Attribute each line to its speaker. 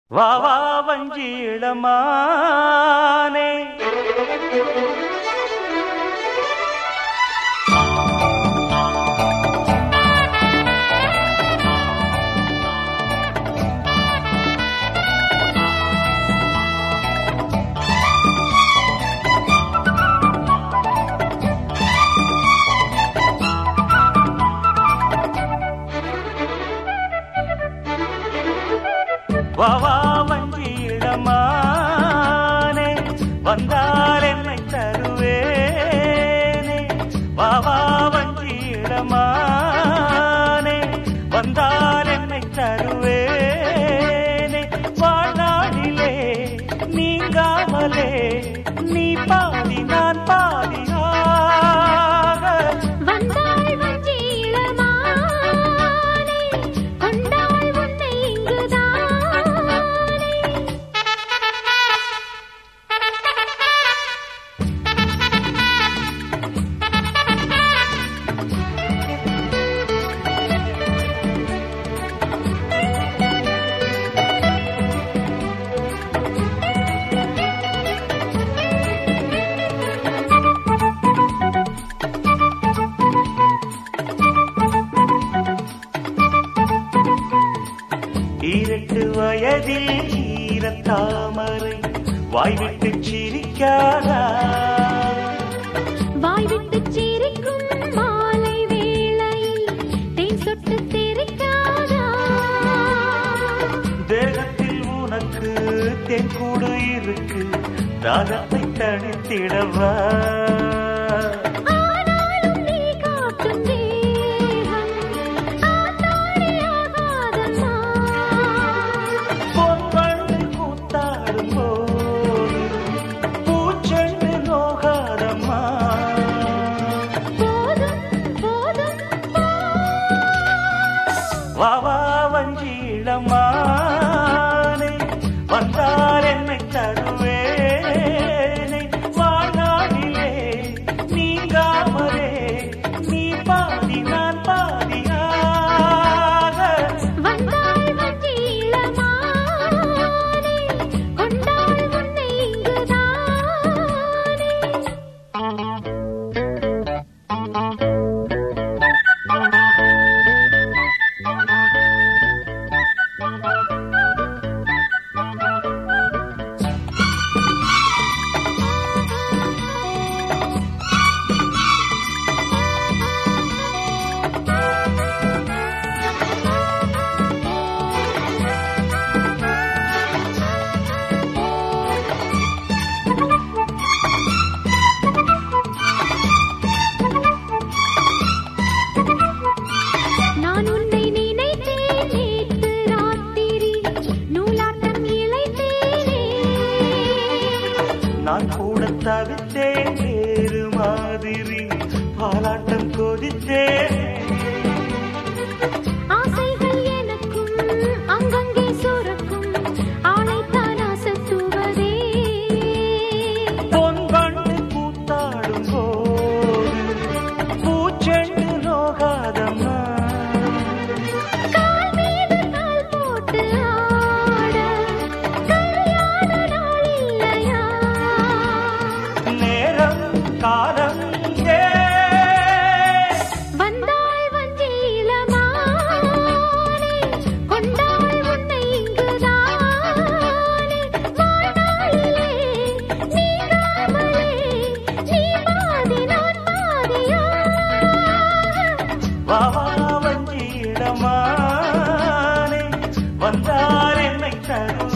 Speaker 1: வா வா வஞ்சி இளமானே வா வா வஞ்சி இளமானே வந்தால் என்னை தருவேனே வா வா வஞ்சி இளமானே வந்தால் என்னை தருவேனே வாழ்நாளிலே நீங்காமலே நீ பாதி நான் பாதியாக
Speaker 2: வந்தாள் வஞ்சி இளமானே கொண்டாள் உன்னை இங்குதானே
Speaker 1: ஈரட்டு வயதில் ஈரத்தாமரை வாய்விட்டு சிரிக்காதா
Speaker 2: வாய் விட்டுச் சிரிக்கும் மாலை வேளையில் தேன் சொட்டு தெரிக்காதா
Speaker 1: தேகத்தில் உனக்கு தென்கூடு இருக்கு தாகத்தை தணித்திடவா
Speaker 2: ஆனாலும் நீ காட்டும் தேகம் ஆத்தாடியாகாதம்மா
Speaker 1: பொன்வண்டு கூத்தாடும் போது பூச்செண்டு நோகாதம்மா
Speaker 2: போதும் போதும்
Speaker 1: வா வா வஞ்சி இளமானே வந்தால் என்னை தருவேனே வாழ்நாளிலே நீங்காமலே நீ பாதி நான் பாதியாக
Speaker 2: வந்தாள் வஞ்சி இளமானே கொண்டாள் உன்னை இங்குதானே நான் உன்னை நினைத்தேன் நேற்று ராத்திரி நூலாட்டம் இழைத்தேனே
Speaker 1: நான் கூட தவித்தேன் வேறு மாதிரி பாலாட்டம் கொதித்தேன்
Speaker 2: ஆசைகள் எனக்கும் அங்கங்கே சுரக்கும் ஆளைத்தான் அசத்துவதே
Speaker 1: பொன்வண்டு கூத்தாடும் போது பூச்செண்டு நோகாதம்மா
Speaker 2: கால் மீது கால் போட்டு ஆட கல்யாண நாள் இல்லையா
Speaker 1: நேரம் காலம் ஏ
Speaker 2: வந்தாள் வஞ்சி இளமானே கொண்டாள் உன்னை இங்குதானே வாழ்நாளிலே நீங்காமலே நீ பாதி நான் பாதியாக
Speaker 1: வா வா வஞ்சி இடமானே வந்தார் என்னை தருவேனே